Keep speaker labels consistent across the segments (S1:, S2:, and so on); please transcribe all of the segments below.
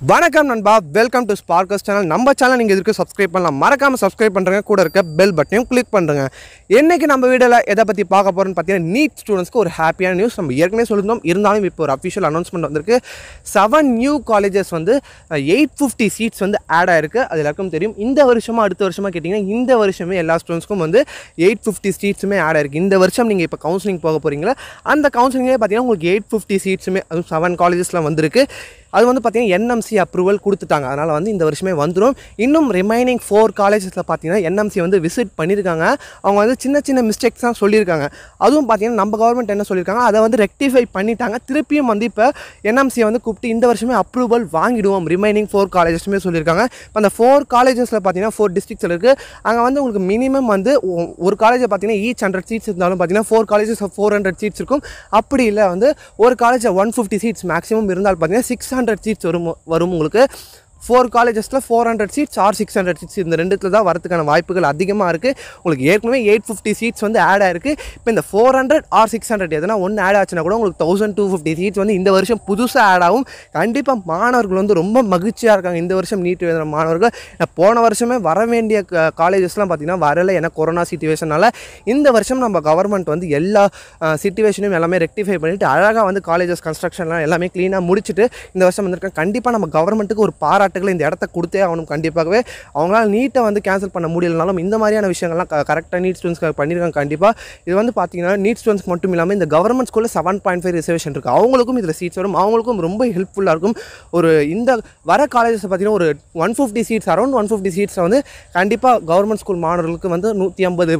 S1: வணக்கம் நண்பா welcome to Sparks channel நம்ம சேனல் நீங்கள் இதுக்கு சப்ஸ்கிரைப் பண்ணலாம் மறக்காமல் சப்ஸ்கிரைப் பண்ணுறங்க கூட இருக்க பெல் பட்டனையும் கிளிக் பண்ணுறங்க இன்றைக்கி நம்ம வீடியோவில் எதை பற்றி பார்க்க போகிறோம்னு பார்த்தீங்கன்னா நீட் ஸ்டூடெண்ட்ஸ்க்கு ஒரு ஹாப்பியான நியூஸ் நம்ம ஏற்கனவே சொல்லியிருந்தோம் இருந்தாலும் இப்போ ஒரு அஃபிஷியல் அனௌன்ஸ்மெண்ட் வந்திருக்கு செவன் நியூ காலேஜஸ் வந்து எயிட் ஃபிஃப்டி சீட்ஸ் வந்து ஆட் ஆயிருக்கு அது எல்லாருக்கும் தெரியும் இந்த வருஷமாக அடுத்த வருஷமாக கேட்டிங்கன்னா இந்த வருஷமே எல்லா ஸ்டூடெண்ட்ஸ்க்கும் வந்து எயிட் ஃபிஃப்டி சீட்ஸுமே ஆட் ஆயிருக்கு இந்த வருஷம் நீங்கள் இப்போ கவுன்சிலிங் போக போகிறீங்களா அந்த கவுன்சிலிங்கே பார்த்தீங்கன்னா உங்களுக்கு எயிட் ஃபிஃப்டி சீட்ஸுமே அதுவும் செவன் காலேஜஸில் வந்திருக்கு அது வந்து பார்த்தீங்கன்னா என்எம்சி அப்ரூவல் கொடுத்துட்டாங்க அதனால் வந்து இந்த வருஷமே வந்துடும் இன்னும் ரிமைனிங் ஃபோர் காலேஜஸில் பார்த்தீங்கன்னா என்எம்சி வந்து விசிட் பண்ணியிருக்காங்க அவங்க வந்து சின்ன சின்ன மிஸ்டேக்ஸ் தான் சொல்லியிருக்காங்க அதுவும் பார்த்தீங்கன்னா நம்ம கவர்மெண்ட் என்ன சொல்லியிருக்காங்க அதை வந்து ரெக்டிஃபை பண்ணிட்டாங்க திருப்பியும் வந்து இப்போ என்எம்சியை வந்து கூப்பிட்டு இந்த வருஷமே அப்ரூவல் வாங்கிடுவோம் ரிமைனிங் ஃபோர் காலேஜஸுமே சொல்லியிருக்காங்க இப்போ அந்த ஃபோர் காலேஜஸில் பார்த்தீங்கன்னா ஃபோர் டிஸ்ட்ரிக்ஸில் இருக்குது அங்கே வந்து உங்களுக்கு மினிமம் வந்து ஒ- ஒரு காலேஜில் பார்த்தீங்கன்னா ஈச் ஹண்ட்ரட் சீட்ஸ் இருந்தாலும் பார்த்தீங்கன்னா four colleges four hundred seats இருக்கும் அப்படி இல்லை வந்து ஒரு காலேஜில் ஒன் ஃபிஃப்டி சீட்ஸ் மேக்ஸிமம் இருந்தால் பார்த்தீங்கன்னா சிக்ஸ் ஹண்ட்ரட் சீட்ஸ் வரும் வரும் உங்களுக்கு ஃபோர் காலேஜஸில் four hundred seats or six hundred seats இந்த ரெண்டுத்தில் தான் வரதுக்கான வாய்ப்புகள் அதிகமாக இருக்குது உங்களுக்கு ஏற்கனவே எயிட் ஃபிஃப்டி சீட்ஸ் வந்து ஆட் ஆயிருக்கு இப்போ இந்த four hundred or six hundred எதனா ஒன்று ஆட் ஆச்சுன்னா கூட உங்களுக்கு தௌசண்ட் டூ ஃபிஃப்டி சீட்ஸ் வந்து இந்த வருஷம் புதுசாக ஆட் ஆகும் கண்டிப்பாக மாணவர்கள் வந்து ரொம்ப மகிழ்ச்சியாக இருக்காங்க இந்த வருஷம் நீட் எழுதுகிற மாணவர்கள் நான் போன வருஷமே வர வேண்டிய காலேஜஸ்லாம் பார்த்தீங்கன்னா வரல ஏன்னா கொரோனா சுச்சுவேஷனால இந்த வருஷம் நம்ம கவர்மெண்ட் வந்து எல்லா சுச்சுவேஷனையும் எல்லாமே ரெக்டிஃபை பண்ணிவிட்டு அழகாக வந்து காலேஜஸ் கன்ஸ்ட்ரக்ஷன்லாம் எல்லாமே க்ளீனாக முடிச்சுட்டு இந்த வருஷம் வந்திருக்காங்க கண்டிப்பாக நம்ம கவர்மெண்ட்டுக்கு ஒரு பாராட்டுகளை இந்த இடத்த கொடுத்தே ஆகணும் கண்டிப்பாகவே அவங்களால நீட்டை வந்து கேன்சல் பண்ண முடியலனாலும் இந்த மாதிரியான விஷயங்கள்லாம் கரெக்டாக நீட் ஸ்டூடெண்ட்ஸ்க்கு பண்ணியிருக்காங்க கண்டிப்பாக இது வந்து பார்த்தீங்கன்னா நீட் ஸ்டூடெண்ட்ஸ் மட்டும் இல்லாமல் இந்த கவர்மெண்ட் ஸ்கூலில் செவன் பாயிண்ட் ஃபைவ் ரிசர்வேஷன் இருக்குது அவங்களுக்கும் இதில் சீட்ஸ் வரும் அவங்களுக்கும் ரொம்ப ஹெல்ப்ஃபுல்லாக இருக்கும் ஒரு இந்த வர காலேஜஸ் பார்த்தீங்கன்னா ஒரு one fifty seats around one fifty சீட்ஸை வந்து கண்டிப்பாக கவர்மெண்ட் ஸ்கூல் மாணவர்களுக்கு வந்து நூற்றி ஐம்பது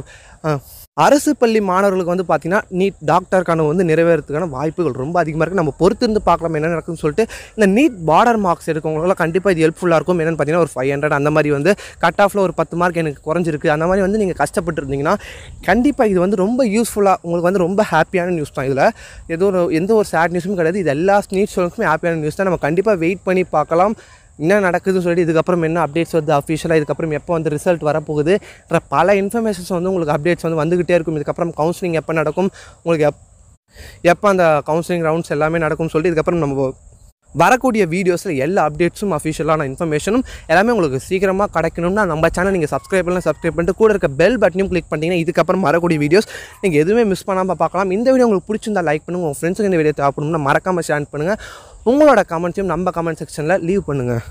S1: அரசு பள்ளி மாணவர்களுக்கு வந்து பார்த்தீங்கன்னா நீட் டாக்டர் கனவு வந்து நிறைவேறதுக்கான வாய்ப்புகள் ரொம்ப அதிகமாக இருக்குது நம்ம பொறுத்து இருந்து பார்க்கலாம் என்ன நடக்கும்னு சொல்லிட்டு இந்த நீட் பார்டர் மார்க்ஸ் இருக்கவங்களாம் கண்டிப்பாக இது ஹெல்ப்ஃபுல்லாக இருக்கும் என்னென்னு பார்த்தீங்கன்னா ஒரு ஃபைவ் ஹண்ட்ரட் அந்த மாதிரி வந்து கட் ஆஃபில் ஒரு பத்து மார்க் எனக்கு குறைஞ்சிருக்கு அந்த மாதிரி வந்து நீங்கள் கஷ்டப்பட்டு இருந்தீங்கன்னா கண்டிப்பாக இது வந்து ரொம்ப யூஸ்ஃபுல்லாக உங்களுக்கு வந்து ரொம்ப ஹாப்பியான நியூஸ் தான் இதில் ஏதோ ஒரு எந்த ஒரு சேட் நியூஸும் கிடையாது இது எல்லா நீட் ஸ்டூடெண்ட்ஸுமே ஹாப்பியான நியூஸ் தான் நம்ம கண்டிப்பாக வெயிட் பண்ணி பார்க்கலாம் என்ன நடக்குதுன்னு சொல்லிட்டு இதுக்கப்புறம் என்ன அப்டேட்ஸ் வந்து அஃபிஷியலாக இதுக்கப்புறம் எப்போ வந்து ரிசல்ட் வரப்போகுதுன்ற பல இன்ஃபர்மேஷன்ஸ் வந்து உங்களுக்கு அப்டேட்ஸ் வந்து வந்துக்கிட்டே இருக்கும் இதுக்கப்புறம் கவுன்சிலிங் எப்போ நடக்கும் உங்களுக்கு எப் எப்போ அந்த கவுன்சிலிங் ரவுண்ட்ஸ் எல்லாமே நடக்கும்னு சொல்லிட்டு இதுக்கப்புறம் நம்ம வரக்கூடிய வீடியோஸில் எல்லா அப்டேட்ஸும் அஃபிஷியலான இன்ஃபர்மேஷனும் எல்லாமே உங்களுக்கு சீக்கிரமாக கிடைக்கணும்னா நம்ம சேனல் நீங்கள் சப்ஸ்கிரைப் பண்ணலாம் சப்ஸ்கிரைப் பண்ணிட்டு கூட இருக்க பெல் பட்டனையும் கிளிக் பண்ணிட்டீங்கன்னா இதுக்கப்புறம் வரக்கூடிய வீடியோஸ் நீங்கள் எதுவுமே மிஸ் பண்ணாமல் பார்க்கலாம் இந்த வீடியோ உங்களுக்கு பிடிச்சிருந்தா லைக் பண்ணுங்கள் உங்கள் ஃப்ரெண்ட்ஸுக்கு இந்த வீடியோ தேவைப்படும்னா மறக்காமல் ஷேர் பண்ணுங்கள் உங்களோட கமெண்ட்ஸையும் நம்ம கமெண்ட் செக்ஷனில் லீவ் பண்ணுங்கள்